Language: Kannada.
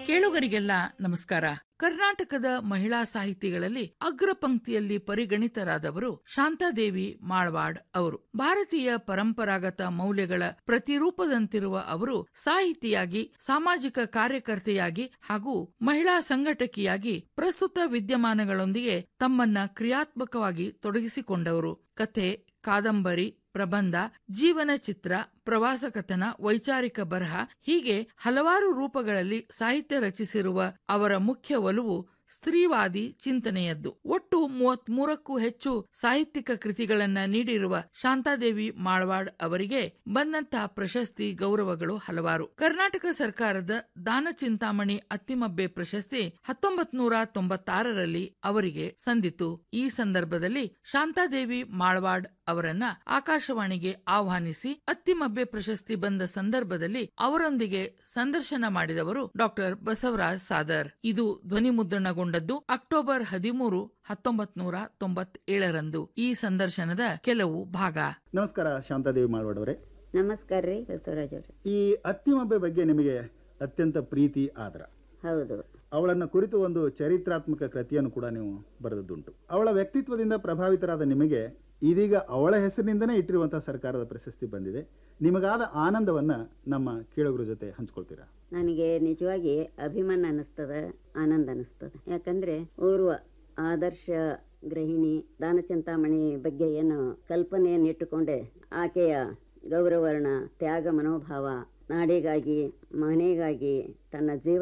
ಕೇಳುಗರಿಗೆಲ್ಲ ನಮಸ್ಕಾರ ಕರ್ನಾಟಕದ ಮಹಿಳಾ ಸಾಹಿತಿಗಳಲ್ಲಿ ಅಗ್ರ ಪಂಕ್ತಿಯಲ್ಲಿ ಪರಿಗಣಿತರಾದವರು ಶಾಂತಾದೇವಿ ಮಾಳ್ವಾಡ್ ಅವರು ಭಾರತೀಯ ಪರಂಪರಾಗತ ಮೌಲ್ಯಗಳ ಪ್ರತಿರೂಪದಂತಿರುವ ಅವರು ಸಾಹಿತಿಯಾಗಿ ಸಾಮಾಜಿಕ ಕಾರ್ಯಕರ್ತೆಯಾಗಿ ಹಾಗೂ ಮಹಿಳಾ ಸಂಘಟಕಿಯಾಗಿ ಪ್ರಸ್ತುತ ವಿದ್ಯಮಾನಗಳೊಂದಿಗೆ ತಮ್ಮನ್ನ ಕ್ರಿಯಾತ್ಮಕವಾಗಿ ತೊಡಗಿಸಿಕೊಂಡವರು ಕಥೆ ಕಾದಂಬರಿ ಪ್ರಬಂಧ ಜೀವನ ಚಿತ್ರ ಪ್ರವಾಸ ಕಥನ ವೈಚಾರಿಕ ಬರಹ ಹೀಗೆ ಹಲವಾರು ರೂಪಗಳಲ್ಲಿ ಸಾಹಿತ್ಯ ರಚಿಸಿರುವ ಅವರ ಮುಖ್ಯ ಒಲವು ಸ್ತ್ರೀವಾದಿ ಚಿಂತನೆಯದ್ದು ಒಟ್ಟು ಮೂವತ್ತ್ ಮೂರಕ್ಕೂ ಹೆಚ್ಚು ಸಾಹಿತ್ಯಿಕ ಕೃತಿಗಳನ್ನ ನೀಡಿರುವ ಶಾಂತಾದೇವಿ ಮಾಳ್ವಾಡ್ ಅವರಿಗೆ ಬಂದಂತಹ ಪ್ರಶಸ್ತಿ ಗೌರವಗಳು ಹಲವಾರು ಕರ್ನಾಟಕ ಸರ್ಕಾರದ ದಾನ ಚಿಂತಾಮಣಿ ಅತ್ತಿಮಬ್ಬೆ ಪ್ರಶಸ್ತಿ ಹತ್ತೊಂಬತ್ ನೂರ ತೊಂಬತ್ತಾರರಲ್ಲಿ ಅವರಿಗೆ ಸಂದಿತು ಈ ಸಂದರ್ಭದಲ್ಲಿ ಶಾಂತಾದೇವಿ ಮಾಳ್ವಾಡ್ ಅವರನ್ನ ಆಕಾಶವಾಣಿಗೆ ಆಹ್ವಾನಿಸಿ ಅತ್ತಿಮಬ್ಬೆ ಪ್ರಶಸ್ತಿ ಬಂದ ಸಂದರ್ಭದಲ್ಲಿ ಅವರೊಂದಿಗೆ ಸಂದರ್ಶನ ಮಾಡಿದವರು ಡಾಕ್ಟರ್ ಬಸವರಾಜ್ ಸಾದರ್ ಇದು ಧ್ವನಿ ಮುದ್ರಣಗೊಂಡದ್ದು ಅಕ್ಟೋಬರ್ ಹದಿಮೂರು ಹತ್ತೊಂಬತ್ ನೂರ ತೊಂಬತ್ತೇಳರಂದು ಈ ಸಂದರ್ಶನದ ಕೆಲವು ಭಾಗ ನಮಸ್ಕಾರ ಶಾಂತಾದೇವಿ ಮಾಳ್ವಾಡವರೇ ನಮಸ್ಕಾರ ರೀ ಬಸವರಾಜ್ ಅವ್ರಿ ಈ ಅತ್ತಿಮಬ್ಬೆ ಬಗ್ಗೆ ನಿಮಗೆ ಅತ್ಯಂತ ಪ್ರೀತಿ ಆದರ ಹೌದು ಅವಳನ್ನ ಕುರಿತು ಒಂದು ಚರಿತ್ರಾತ್ಮಕ ಕೃತಿಯನ್ನು ಕೂಡ ನೀವು ಬರೆದದ್ದುಂಟು ಅವಳ ವ್ಯಕ್ತಿತ್ವದಿಂದ ಪ್ರಭಾವಿತರಾದ ನಿಮಗೆ ಇದೀಗ ಅವಳ ಹೆಸರಿನಿಂದನೇ ಇಟ್ಟಿರುವಂತಹ ಸರ್ಕಾರದ ಪ್ರಶಸ್ತಿ ಬಂದಿದೆ ನಿಮಗಾದ ಆನಂದವನ್ನ ನಮ್ಮ ಕೇಳುಗರ ಜೊತೆ ಹಂಚ್ಕೊಳ್ತೀರಾ ನನಗೆ ನಿಜವಾಗಿ ಅಭಿಮಾನ ಅನಿಸ್ತದ ಆನಂದ ಅನಿಸ್ತದ ಯಾಕಂದ್ರೆ ಓರ್ವ ಆದರ್ಶ ಗೃಹಿಣಿ ದಾನಚಿಂತಾಮಣಿ ಬಗ್ಗೆ ಏನು ಕಲ್ಪನೆಯನ್ನು ಇಟ್ಟುಕೊಂಡೆ ಆಕೆಯ ಗೌರವರ್ಣ ತ್ಯಾಗ ಮನೋಭಾವ ನಾಡಿಗಾಗಿ ಮನೆಗಾಗಿ ತನ್ನ ಜೀವ